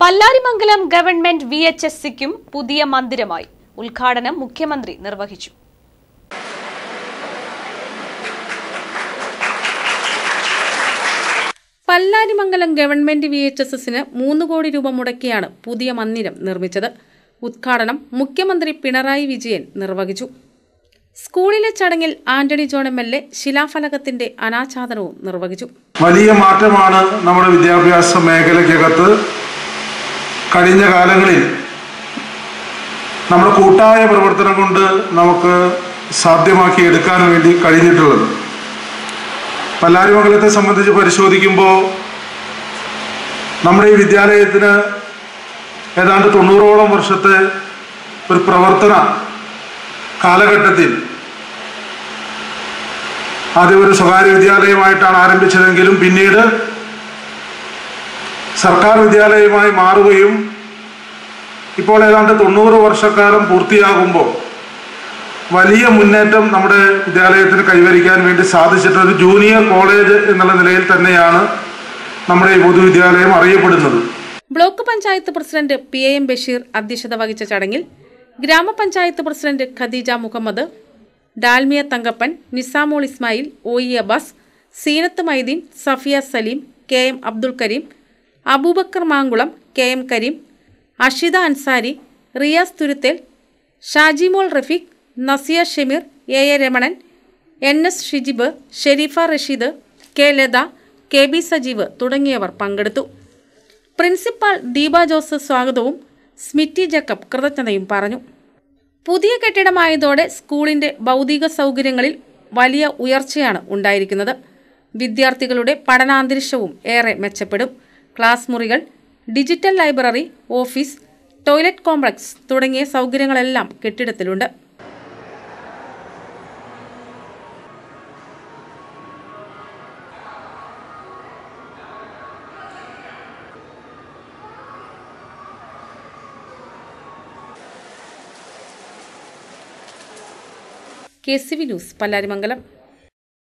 Pallarimangalam government V H S സിക്കും പുതിയ മന്ദിരമായി ഉദ്ഘാടനം മുഖ്യമന്ത്രി നിർവഹിച്ചു Pallarimangalam government V H S എസിന് മൂന്ന് കോടി രൂപ മുടക്കിയാണ് പുതിയ മന്ദിരം നിർമ്മിച്ചത് ഉദ്ഘാടനം മുഖ്യമന്ത്രി പിണറായി വിജയൻ നിർവഹിച്ചു സ്കൂളിലെ ചടങ്ങിൽ Antony John M L A ശിലാഫലകത്തിന്റെ അനാച്ഛാദനവും നിർവഹിച്ചു വലിയ മാറ്റമാണ് നമ്മുടെ വിദ്യാഭ്യാസ മേഖലയ്ക്കകത്ത് കഴിഞ്ഞ കാലങ്ങളിൽ നമ്മുടെ കൂട്ടായ പ്രവർത്തനം കൊണ്ട് നമുക്ക് സാധ്യമാക്കി എടുക്കാൻ വേണ്ടി കഴിഞ്ഞിട്ടുള്ളത് പല്ലാരിമംഗലത്തെ സംബന്ധിച്ച് പരിശോധിക്കുമ്പോൾ നമ്മുടെ ഈ വിദ്യാലയത്തിന് ഏതാണ്ട് തൊണ്ണൂറോളം വർഷത്തെ ഒരു പ്രവർത്തന കാലഘട്ടത്തിൽ ആദ്യം ഒരു സ്വകാര്യ വിദ്യാലയമായിട്ടാണ് ആരംഭിച്ചതെങ്കിലും പിന്നീട് സർക്കാർ വിദ്യാലയമായി മാറുകയും ഇപ്പോൾ ഏതാണ്ട് തൊണ്ണൂറ് വർഷക്കാലം പൂർത്തിയാകുമ്പോൾ വലിയ മുന്നേറ്റം നമ്മുടെ വിദ്യാലയത്തിന് കൈവരിക്കാൻ വേണ്ടി സാധിച്ചിട്ടൊരു ജൂനിയർ കോളേജ് എന്നുള്ള നിലയിൽ തന്നെയാണ് നമ്മുടെ ഈ പൊതുവിദ്യാലയം അറിയപ്പെടുന്നത് block panchayat president P A M Basheer അധ്യക്ഷത വഹിച്ച ചടങ്ങിൽ grama panchayat president Khadeeja Muhammad Dalmiya Thankappan Nisamol Ismail O E Abbas Seenath Mydeen Safiya Saleem K M Abdul Kareem Abubakar Mankulam K M Kareem Ashitha Ansari Riyas Thuruthel Shajimol Rafeeq Nasiya Shameer A A Ramanan N S Shijib Shareefa Rasheed K Latha K B Sajeev തുടങ്ങിയവർ പങ്കെടുത്തു പ്രിൻസിപ്പാൾ ദീപ ജോസ് സ്വാഗതവും സ്മിറ്റി ജക്കബ് കൃതജ്ഞതയും പറഞ്ഞു പുതിയ കെട്ടിടമായതോടെ സ്കൂളിന്റെ ഭൗതിക സൗകര്യങ്ങളിൽ വലിയ ഉയർച്ചയാണ് ഉണ്ടായിരിക്കുന്നത് വിദ്യാർത്ഥികളുടെ പഠനാന്തരീക്ഷവും ഏറെ മെച്ചപ്പെടും ക്ലാസ് മുറികൾ digital library office toilet complex തുടങ്ങിയ സൗകര്യങ്ങളെല്ലാം കെട്ടിടത്തിലുണ്ട് K C V news Pallarimangalam